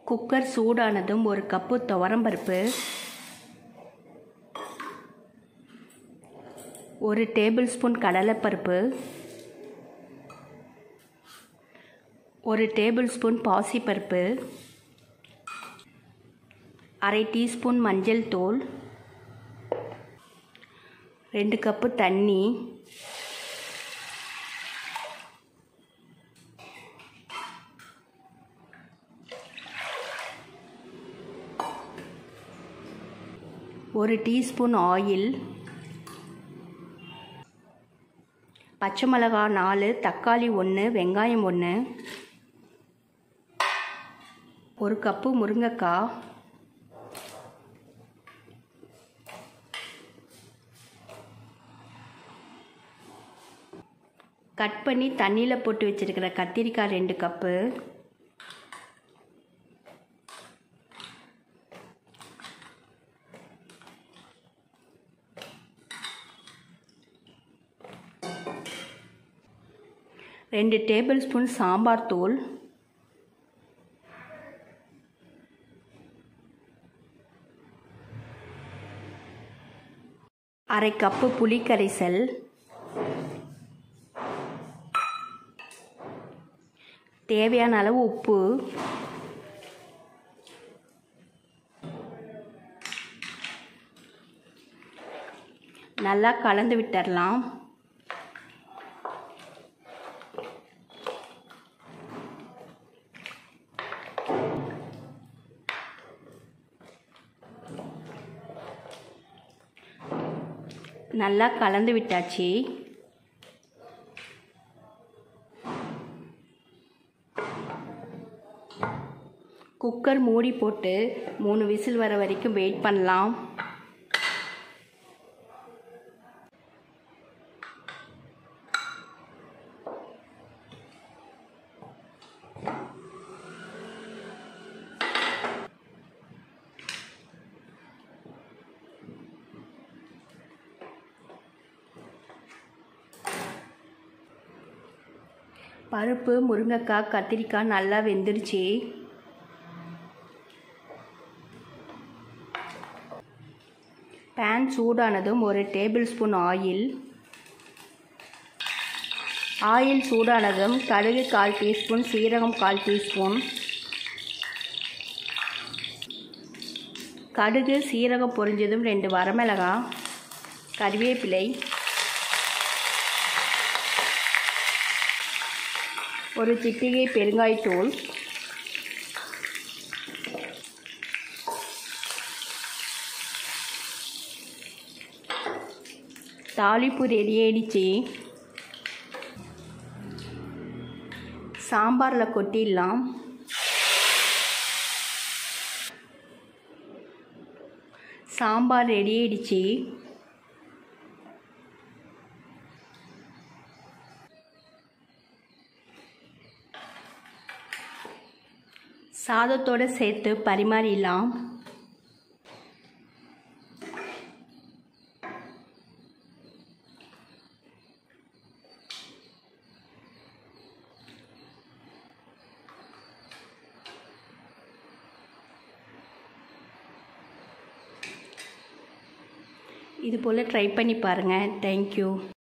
cooker சூடானதும் ஒரு cup துவரம்பருப்பு ஒரு டேபிள் ஸ்பூன் கடலைப்பருப்பு ஒரு டேபிள் ஸ்பூன் பாசிப்பருப்பு அரை டீஸ்பூன் மஞ்சள் தூள் ரெண்டு கப்பு தண்ணி ஒரு டீஸ்பூன் ஆயில் பச்சை மிளகா நாலு தக்காளி ஒன்று வெங்காயம் ஒன்று ஒரு கப்பு முருங்கைக்காய் கட் பண்ணி தண்ணியில் போட்டு வச்சுருக்கிற கத்திரிக்காய் ரெண்டு கப்பு ரெண்டு டேபிள் ஸ்பூன் சாம்பார் தூள் அரை கப்பு புளி கரைசல் தேவையான அளவு உப்பு நல்லா கலந்து விட்டுறலாம் நல்லா கலந்து விட்டாச்சு குக்கர் மூடி போட்டு மூணு விசில் வர வரைக்கும் வெயிட் பண்ணலாம் பருப்பு முருங்கைக்காய் கத்திரிக்காய் நல்லா வெந்துடுச்சு பேன் சூடானதும் ஒரு டேபிள் ஸ்பூன் ஆயில் ஆயில் சூடானதும் கடுகு கால் டீஸ்பூன் சீரகம் கால் டீஸ்பூன் கடுகு சீரகம் பொரிஞ்சதும் ரெண்டு வரமிளகாய் கறிவேப்பிலை ஒரு சிட்டிகை பெருங்காயத்தூள் தாளிப்பு ரெடி ஆயிடுச்சு சாம்பாரில் கொட்டிடலாம் சாம்பார் ரெடி ஆயிடுச்சு சாதத்தோடு சேர்த்து பரிமாறிடலாம் இது போல் ட்ரை பண்ணி பாருங்கள் தேங்க்யூ